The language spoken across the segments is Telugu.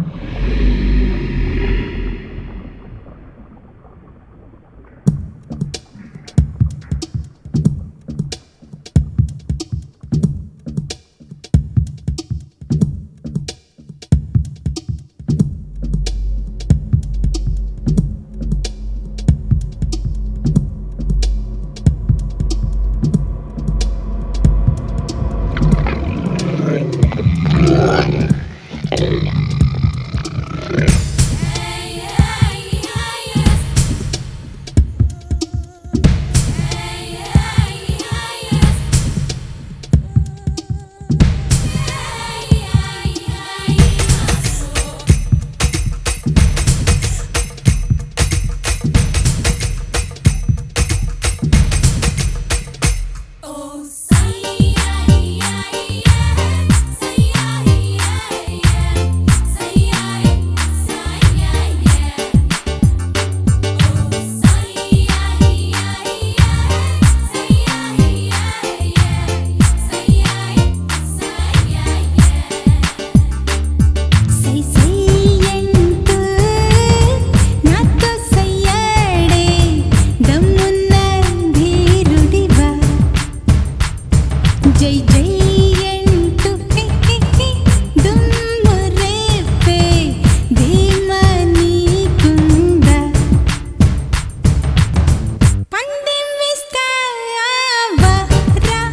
సై సై ఎంటూ నాతో సయ్యాడే దమ్మున్న ధీరుడివా జై జై ఎంటూ హి హి హి దుమ్ము రేపే ధీమా నీకుందా పందెం వేస్తావా రా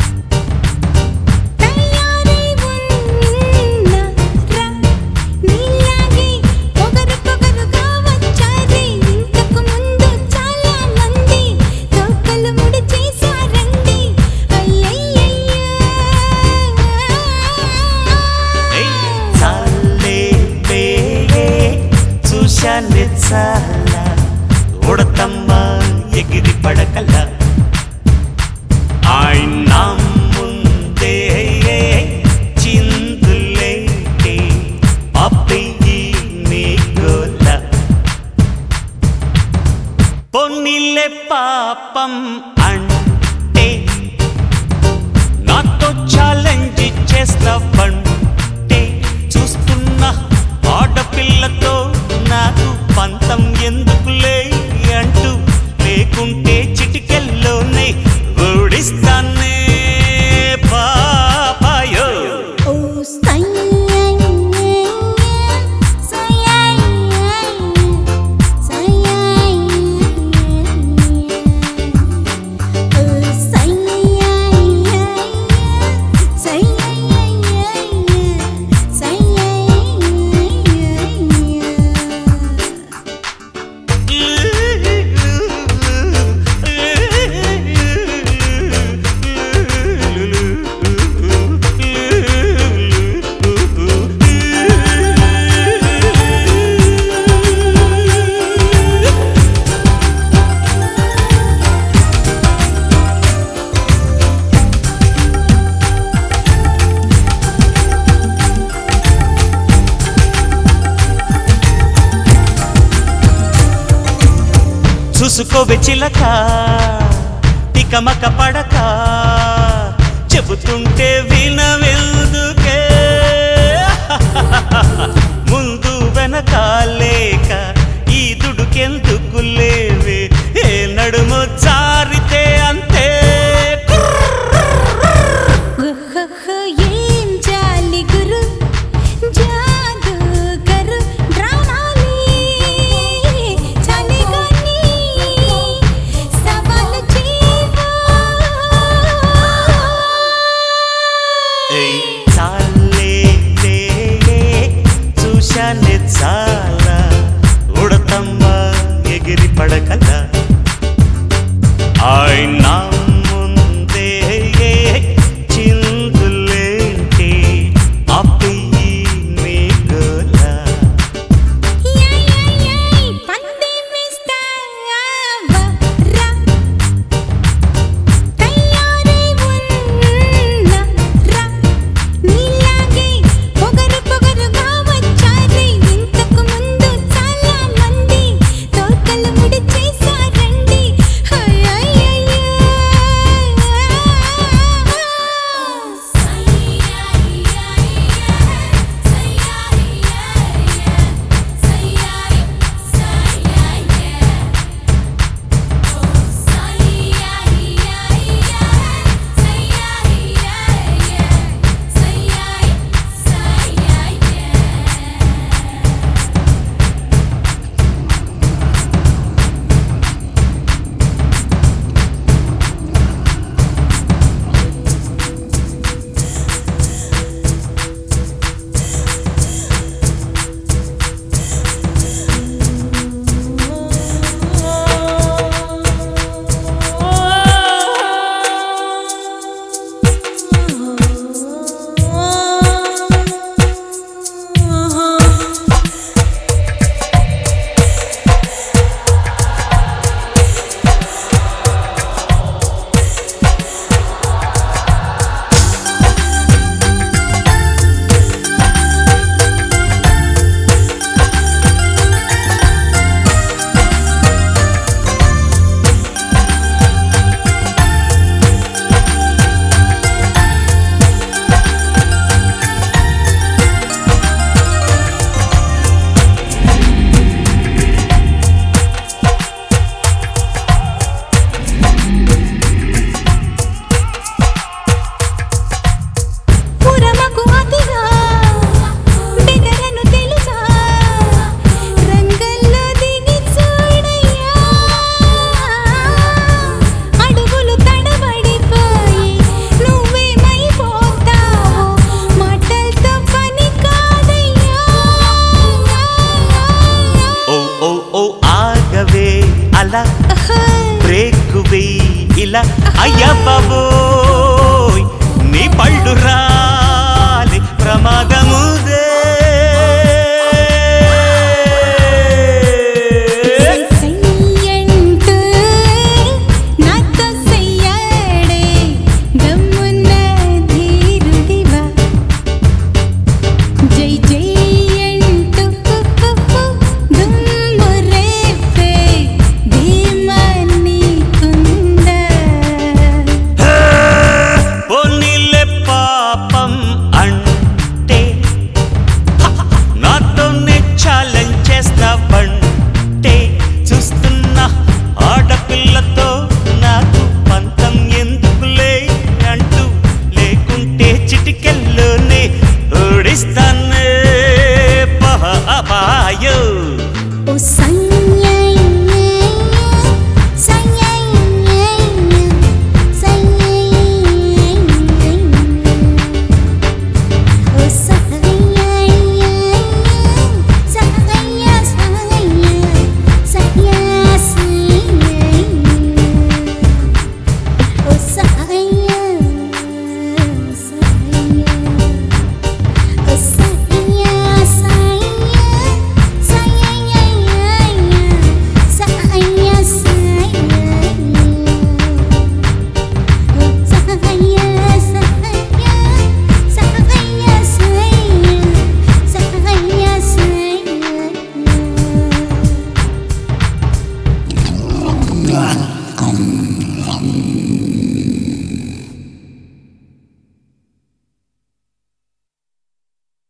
తయారై ఉన్నా రా నీలాగే ఒకరికొకరుగా వచ్చారే ఇంతకు ముందు చాలా మంది తోకలు ముడి చేశారండి అయ్యయ్యయ్యో ఏయ్ చాలే బే చూశానే చాలా ఉడతమ్మ ఎగిరి పడకల ఆయన ముందే చిందులేటి అప్పయ్యి నీకోల పొన్నిల్లే పాపం అంటే నాతో ఛాలెంజ్ చేస్తావంటే చూస్తున్న ఆడపిల్లతో నాకు పంతం ఎందుకులే అంటూ లేకుంటే చిటికెల్లోనే ఓడిస్తానే పాపాయో ఓ సయ్యయ్య సయ్యయ్య సయ్యయ్య ఓ సయ్యయ్య సయ్యయ్య సయ్యయ్య చూసుకోవే చిలక తికమక పడక చెబుతుంటే వినవెందుకే ముందు వెనక లేక ఈ దుడుకెందుకు లేవే ఏ నడుము జారితే అంతే ఓహోహో ఏం జాలి గురు జాదూగరు డ్రామాలి చలిగొని సవాలు చేయవా ఏయ్ చాలే లే, చూశానే చాలా అలా ఓహోయ్. బ్రేక్ వెయ్యి ఇలా అయ్యా బాబోయ్ నీ పళ్ళు రాలి ప్రమాదం